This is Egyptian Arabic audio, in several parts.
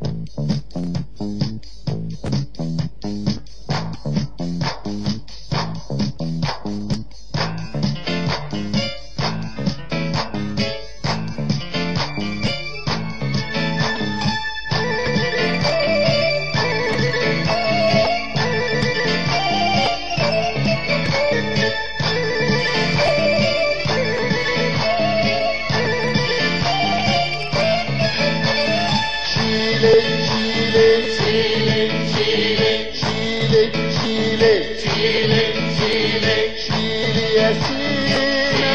شيلي شيلي شيلي شيلي شيلي شيلي شيلي شيلي شيلي يا سينا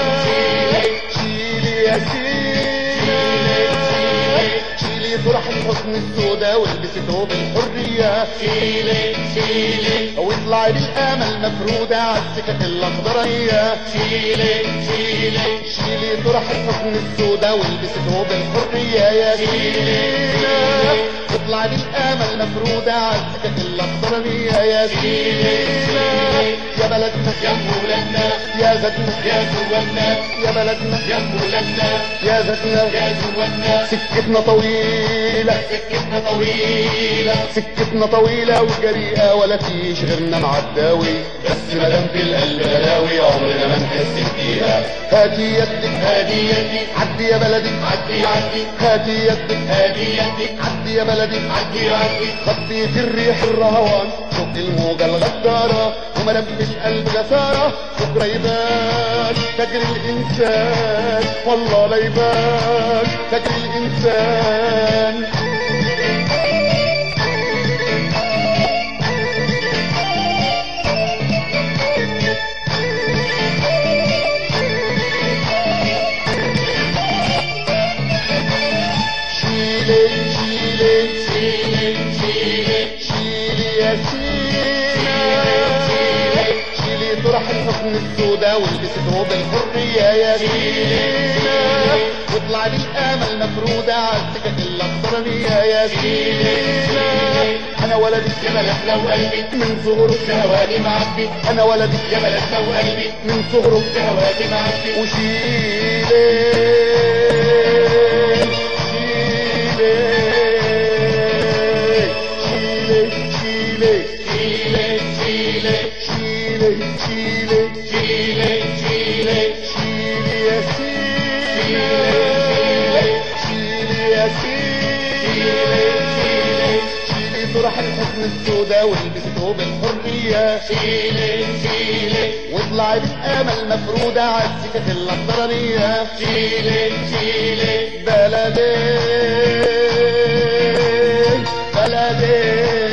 شيلي يا سينا شيلي فرح الحزن السودا والبسي ثوب الحرية شيلي شيلي واطلعي بالامل مفرودة عالسكك الاخضرية شيلي شيلي شيلي طرح الحزن السودا والبسي ثوب الحرية يا سينا اطلعي بالامل مفرودة عالسكك الاخضرية يا سينا يا بلدنا يا مولدنا يا زدنا يا جوانا يا بلدنا يا مولدنا يا زدنا يا جوانا سكتنا طويلة سكتنا طويلة سكتنا طويلة وجريئة ولا فيش غيرنا معداوي بس مدام في القلب بلاوي عمرنا ما نحس بدقيقة هاتي يدك هادي يدي عدي يا بلدي عدي عدي هاتي يدك هادي يدي عدي يا بلدي عدي عدي خطيت الريح الرهوان شوق الموجة الغدارة وملم في القلب جسارة بكرة يبان فجر الإنسان والله لا يبان فجر الإنسان شيلي شيلي شيلي شيلي شيلي يا سينا شيلي طرح الحكم السودا والبسي ثوب الحرية يا سينا واطلع بالامل مفرودة عالسكك الاخضرانية يا سينا انا ولدي يا بلدنا وقلبي من صغره هوادي معبي انا ولدي يا بلدنا وقلبي من صغره هوادي معبي وشيلي شيلي شيلي شيلي شيلي شيلي شيلي شيلي شيلي شيلي شيلي يا سيدي شيلي يا سيدي شيلي طرح الحزن السودا والبسي ثوب الحرية شيلي شيلي واطلعي بالامل مفرودة عالسكك الاخضرانية شيلي شيلي بلدي بلدي